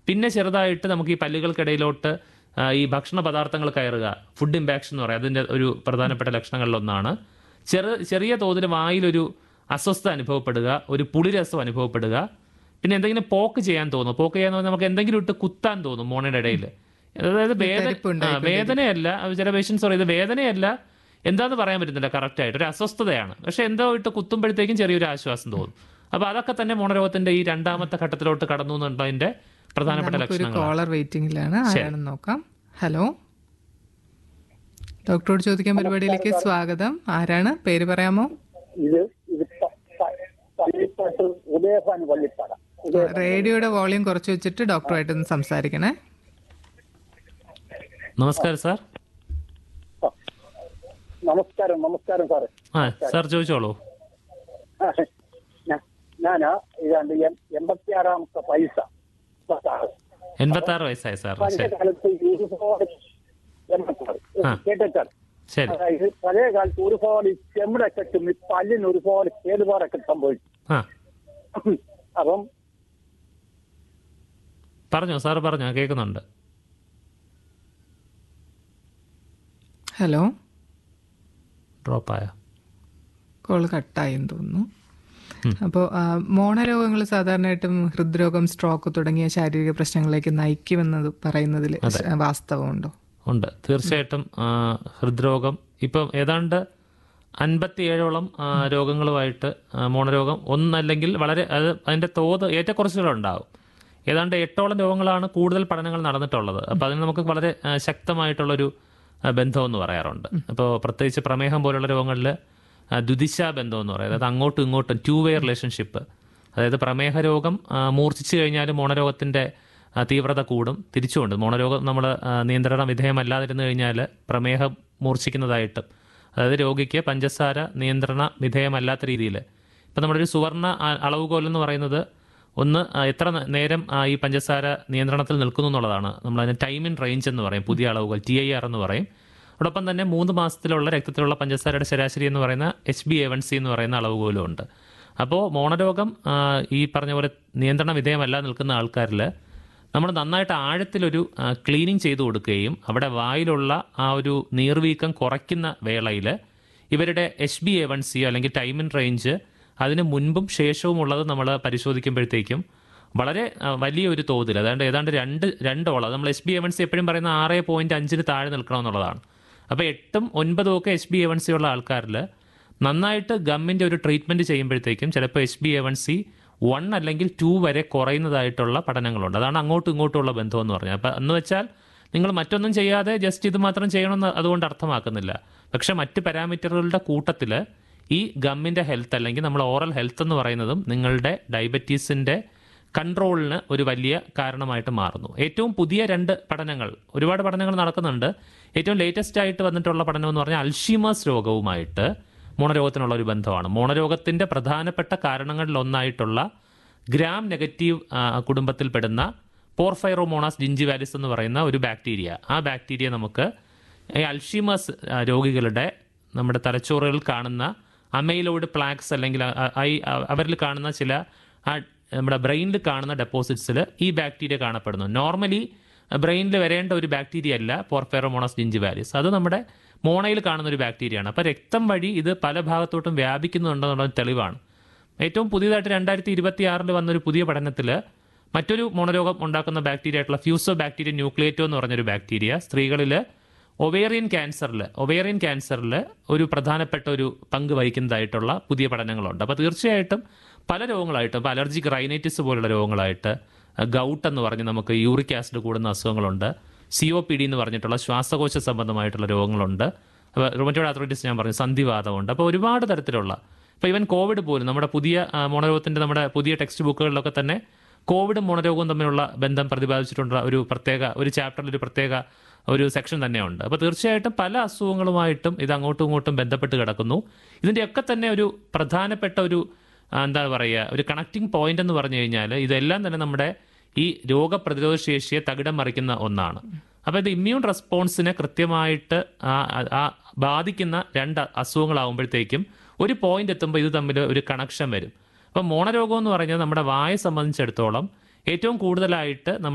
പിന്നെ ചെറുതായിട്ട് നമുക്ക് ഈ പല്ലുകൾക്കിടയിലോട്ട് ആ, ഈ ഭക്ഷണ പദാർത്ഥങ്ങൾ കയറുക ഫുഡ് ഇമ്പാക്ഷൻ എന്ന് പറയും അതിൻ്റെ ഒരു പ്രധാനപ്പെട്ട ലക്ഷണങ്ങളിലൊന്നാണ് ചെറു ചെറിയ തോതിൽ വായിലൊരു അസ്വസ്ഥത അനുഭവപ്പെടുക ഒരു പുളിരസം അനുഭവപ്പെടുക പിന്നെ എന്തെങ്കിലും പോക്ക് ചെയ്യാൻ തോന്നും പോക്ക് ചെയ്യാന്ന് പറഞ്ഞാൽ നമുക്ക് എന്തെങ്കിലും ഇട്ട് കുത്താൻ തോന്നും മോണയുടെ ഇടയിൽ അതായത് വേദന തരിപ്പ് ആ, വേദനയല്ല അത് ചില പേഷ്യൻസ് പറയും ഇത് വേദനയല്ല എന്താന്ന് പറയാൻ പറ്റുന്നില്ല കറക്റ്റ് ആയിട്ട് ഒരു അസ്വസ്ഥതയാണ് പക്ഷെ എന്തോ ഇട്ട് കുത്തുമ്പോഴത്തേക്കും ചെറിയൊരു ആശ്വാസം തോന്നും അപ്പൊ അതൊക്കെ തന്നെ മോണരോഗത്തിന്റെ ഈ രണ്ടാമത്തെ ഘട്ടത്തിലോട്ട് കടന്നു എന്നുള്ളതിന്റെ പ്രധാനപ്പെട്ട നമുക്കൊരു ലക്ഷണങ്ങളാണ് കോളർ വെയിറ്റിംഗിലാണ് ആരാണെന്ന് നോക്കാം ഹലോ ഡോക്ടറോട് ചോദിക്കാൻ പരിപാടിയിലേക്ക് സ്വാഗതം ആരാണ് പേര് പറയാമോ ഇത് ഇത് പ- പ- പള്ളിപ്പാട്ട് ഉദയഭാൻ പള്ളിപ്പാട ഉദയ റേഡിയോയുടെ വോളിയം കുറച്ച് വെച്ചിട്ട് ഡോക്ടറുമായിട്ടൊന്ന് സംസാരിക്കണേ നമസ്കാരം സാർ നമസ്കാരം നമസ്കാരം സാറേ ആ സാർ ചോദിച്ചോളൂ ഞാ- ഞാനാ ഇതാണ്ട് എം- എൺപത്തിയാറാമത്തെ പൈസ എൺപത്തി ആറ് വയസ്സായി സാർ പഴയ ശരി കാലത്ത് ഒരുപാട് എൺപത്താറ് ആ. കേട്ടാണ് ശരി അതായത് പഴയ കാലത്ത് ഒരുപാട് ഈ ചെമ്മിടൊക്കെ തിന്ന് പല്ലിന് ഒരുപാട് കേടുപാടൊക്കെ സംഭവിച്ചു ആ അപ്പം പറഞ്ഞോ സാർ പറഞ്ഞോ കേൾക്കുന്നുണ്ട് ഹലോ ഡ്രോപ്പായ കോൾ കട്ടായെന്ന് തോന്നുന്നു അപ്പോൾ മോണരോഗങ്ങൾ സാധാരണയായിട്ടും ഹൃദ്രോഗം സ്ട്രോക്ക് തുടങ്ങിയ ശാരീരിക പ്രശ്നങ്ങളിലേക്ക് നയിക്കുമെന്നത് പറയുന്നതിൽ വാസ്തവമുണ്ടോ ഉണ്ട് തീർച്ചയായിട്ടും ആ, ഹൃദ്രോഗം ഇപ്പം ഏതാണ്ട് അൻപത്തിയേഴോളം ആ, രോഗങ്ങളുമായിട്ട് ആ, മോണരോഗം ഒന്നല്ലെങ്കിൽ വളരെ അത് അതിൻ്റെ തോത് ഏറ്റക്കുറച്ചുകളുണ്ടാവും ഏതാണ്ട് എട്ടോളം രോഗങ്ങളാണ് കൂടുതൽ പഠനങ്ങൾ നടന്നിട്ടുള്ളത് അപ്പോൾ അതിന് നമുക്ക് വളരെ ആ, ശക്തമായിട്ടുള്ളൊരു ആ, ബന്ധമെന്ന് പറയാറുണ്ട് അപ്പോൾ പ്രത്യേകിച്ച് പ്രമേഹം പോലുള്ള രോഗങ്ങളിൽ ദ്വിദിശ ബന്ധം എന്ന് പറയുന്നത് അതായത് അങ്ങോട്ടും ഇങ്ങോട്ടും ടു വേ റിലേഷൻഷിപ്പ് അതായത് പ്രമേഹ രോഗം ആ, മൂർച്ഛിച്ചു കഴിഞ്ഞാൽ മോണരോഗത്തിൻ്റെ ആ, തീവ്രത കൂടും തിരിച്ചുകൊണ്ട് മോണരോഗം നമ്മൾ നിയന്ത്രണ വിധേയമല്ലാതിരുന്നു കഴിഞ്ഞാൽ പ്രമേഹം മൂർച്ഛിക്കുന്നതായിട്ടും അതായത് രോഗിക്ക് പഞ്ചസാര നിയന്ത്രണ വിധേയമല്ലാത്ത രീതിയിൽ ഇപ്പം നമ്മുടെ ഒരു സുവർണ ആ- അളവുകോൽ എന്ന് പറയുന്നത് ഒന്ന് ആ, എത്ര ന- നേരം ആ, ഈ പഞ്ചസാര നിയന്ത്രണത്തിൽ നിൽക്കുന്നു എന്നുള്ളതാണ് നമ്മൾ അതിന് ടൈം ഇൻ റേഞ്ച് എന്ന് പറയും പുതിയ അളവുകൾ ടി ഐ ആർ എന്ന് പറയും അതോടൊപ്പം തന്നെ മൂന്ന് മാസത്തിലുള്ള രക്തത്തിലുള്ള പഞ്ചസാരയുടെ ശരാശരി എന്ന് പറയുന്ന H B A one C എന്ന് പറയുന്ന അളവുകോലും ഉണ്ട് അപ്പോൾ മോണരോഗം ആ, ഈ പറഞ്ഞ പോലെ നിയന്ത്രണ വിധേയമല്ല നിൽക്കുന്ന ആൾക്കാരിൽ നമ്മൾ നന്നായിട്ട് ആഴത്തിലൊരു ക്ലീനിങ് ചെയ്തു കൊടുക്കുകയും അവിടെ വായിലുള്ള ആ ഒരു നീർവീക്കം കുറയ്ക്കുന്ന വേളയിൽ ഇവരുടെ H B A one C അല്ലെങ്കിൽ ടൈം ഇൻ റേഞ്ച് അതിന് മുൻപും ശേഷവും ഉള്ളത് നമ്മൾ പരിശോധിക്കുമ്പോഴത്തേക്കും വളരെ ആ, വലിയൊരു തോതിൽ അതായത് ഏതാണ്ട് രണ്ട് രണ്ടോളം നമ്മൾ H B A one C എപ്പോഴും പറയുന്ന ആറ് പോയിന്റ് അഞ്ചിന് താഴെ നിൽക്കണമെന്നുള്ളതാണ് അപ്പോൾ എട്ടും ഒൻപതും ഒക്കെ H B A one C ഉള്ള ആൾക്കാരിൽ നന്നായിട്ട് ഗമ്മിൻ്റെ ഒരു ട്രീറ്റ്മെൻറ്റ് ചെയ്യുമ്പോഴത്തേക്കും ചിലപ്പോൾ H B A one C one അല്ലെങ്കിൽ ടു വരെ കുറയുന്നതായിട്ടുള്ള പഠനങ്ങളുണ്ട് അതാണ് അങ്ങോട്ടും ഇങ്ങോട്ടും ഉള്ള ബന്ധം എന്ന് പറഞ്ഞത് അപ്പം എന്ന് വെച്ചാൽ നിങ്ങൾ മറ്റൊന്നും ചെയ്യാതെ ജസ്റ്റ് ഇത് മാത്രം ചെയ്യണമെന്ന് അതുകൊണ്ട് അർത്ഥമാക്കുന്നില്ല പക്ഷെ മറ്റ് പാരാമീറ്ററുകളുടെ കൂട്ടത്തിൽ ഈ ഗമ്മിൻ്റെ ഹെൽത്ത് അല്ലെങ്കിൽ നമ്മൾ ഓറൽ ഹെൽത്ത് എന്ന് പറയുന്നതും നിങ്ങളുടെ ഡയബറ്റീസിൻ്റെ കൺട്രോളിന് ഒരു വലിയ കാരണമായിട്ട് മാറുന്നു ഏറ്റവും പുതിയ രണ്ട് പഠനങ്ങൾ ഒരുപാട് പഠനങ്ങൾ നടക്കുന്നുണ്ട് ഏറ്റവും ലേറ്റസ്റ്റ് ആയിട്ട് വന്നിട്ടുള്ള പഠനം എന്ന് പറഞ്ഞാൽ അൽഷീമേഴ്സ് രോഗവുമായിട്ട് മോണരോഗത്തിനുള്ള ഒരു ബന്ധമാണ് മോണരോഗത്തിൻ്റെ പ്രധാനപ്പെട്ട കാരണങ്ങളിൽ ഒന്നായിട്ടുള്ള ഗ്രാം നെഗറ്റീവ് ആ, കുടുംബത്തിൽപ്പെടുന്ന പോർഫൈറോമോണാസ് ജിഞ്ചിവാലിസ് എന്ന് പറയുന്ന ഒരു ബാക്ടീരിയ ആ ബാക്ടീരിയ നമുക്ക് ഈ അൽഷീമേഴ്സ് ആ, രോഗികളുടെ നമ്മുടെ തലച്ചോറുകളിൽ കാണുന്ന അമൈലോയിഡ് പ്ലാക്സ് അല്ലെങ്കിൽ അ- അ- ഐ- അ- അവരിൽ കാണുന്ന ചില ആ നമ്മുടെ ബ്രെയിനിൽ കാണുന്ന ഡെപ്പോസിറ്റ്സിൽ ഈ ബാക്ടീരിയ കാണപ്പെടുന്നു നോർമലി ബ്രെയിനിൽ വരേണ്ട ഒരു ബാക്ടീരിയ അല്ല പോർഫെറോമോണസ് ജിഞ്ചിവാലിസ് അത് നമ്മുടെ മോണയിൽ കാണുന്ന ഒരു ബാക്ടീരിയയാണ് അപ്പോൾ രക്തം വഴി ഇത് പല ഭാഗത്തോട്ടും വ്യാപിക്കുന്നുണ്ടെന്നുള്ള തെളിവാണ് ഏറ്റവും പുതിയതായിട്ട് രണ്ടായിരത്തി ഇരുപത്തി ആറിൽ വന്നൊരു പുതിയ പഠനത്തിൽ മറ്റൊരു മോണരോഗം ഉണ്ടാക്കുന്ന ബാക്ടീരിയ ആയിട്ടുള്ള ഫ്യൂസോ ബാക്ടീരിയ ന്യൂക്ലിയേറ്റോ എന്ന് പറഞ്ഞൊരു ബാക്ടീരിയ സ്ത്രീകളിൽ ഒവേറിയൻ ക്യാൻസറിൽ ഒവേറിയൻ ക്യാൻസറിൽ ഒരു പ്രധാനപ്പെട്ട ഒരു പങ്ക് വഹിക്കുന്നതായിട്ടുള്ള പുതിയ പഠനങ്ങളുണ്ട് അപ്പോൾ തീർച്ചയായിട്ടും പല രോഗങ്ങളായിട്ട് ഇപ്പോൾ അലർജിക് റൈനൈറ്റിസ് പോലുള്ള രോഗങ്ങളായിട്ട് ഗൗട്ട് എന്ന് പറഞ്ഞ് നമുക്ക് യൂറിക് ആസിഡ് കൂടുന്ന അസുഖങ്ങളുണ്ട് സി ഒ പി ഡി എന്ന് പറഞ്ഞിട്ടുള്ള ശ്വാസകോശ സംബന്ധമായിട്ടുള്ള രോഗങ്ങളുണ്ട് അപ്പോൾ റുമറ്റോഡ് ആർത്രൈറ്റിസ് ഞാൻ പറഞ്ഞു സന്ധിവാദമുണ്ട് അപ്പോൾ ഒരുപാട് തരത്തിലുള്ള ഇപ്പോൾ ഇവൻ കോവിഡ് പോലും നമ്മുടെ പുതിയ ആ, മോണരോഗത്തിൻ്റെ നമ്മുടെ പുതിയ ടെക്സ്റ്റ് ബുക്കുകളിലൊക്കെ തന്നെ കോവിഡും മോണരോഗവും തമ്മിലുള്ള ബന്ധം പ്രതിപാദിച്ചിട്ടുള്ള ഒരു പ്രത്യേക ഒരു ചാപ്റ്ററിൽ ഒരു പ്രത്യേക ഒരു സെക്ഷൻ തന്നെയുണ്ട് അപ്പോൾ തീർച്ചയായിട്ടും പല അസുഖങ്ങളുമായിട്ടും ഇത് അങ്ങോട്ടും ഇങ്ങോട്ടും ബന്ധപ്പെട്ട് കിടക്കുന്നു ഇതിൻ്റെയൊക്കെ തന്നെ ഒരു പ്രധാനപ്പെട്ട ഒരു ആ, എന്താ പറയുക ഒരു കണക്റ്റിംഗ് പോയിന്റ് എന്ന് പറഞ്ഞു കഴിഞ്ഞാൽ ഇതെല്ലാം തന്നെ നമ്മുടെ ഈ രോഗപ്രതിരോധ ശേഷിയെ തകിടം മറിക്കുന്ന ഒന്നാണ് അപ്പോൾ ഇത് ഇമ്മ്യൂൺ റെസ്പോൺസിനെ കൃത്യമായിട്ട് ആ ആ- ആ ബാധിക്കുന്ന രണ്ട് അസുഖങ്ങളാകുമ്പോഴത്തേക്കും ഒരു പോയിന്റ് എത്തുമ്പോൾ ഇത് തമ്മിൽ ഒരു കണക്ഷൻ വരും അപ്പം മോണരോഗം എന്ന് പറഞ്ഞാൽ നമ്മുടെ വായ സംബന്ധിച്ചിടത്തോളം ഏറ്റവും കൂടുതലായിട്ട് നമ്മൾ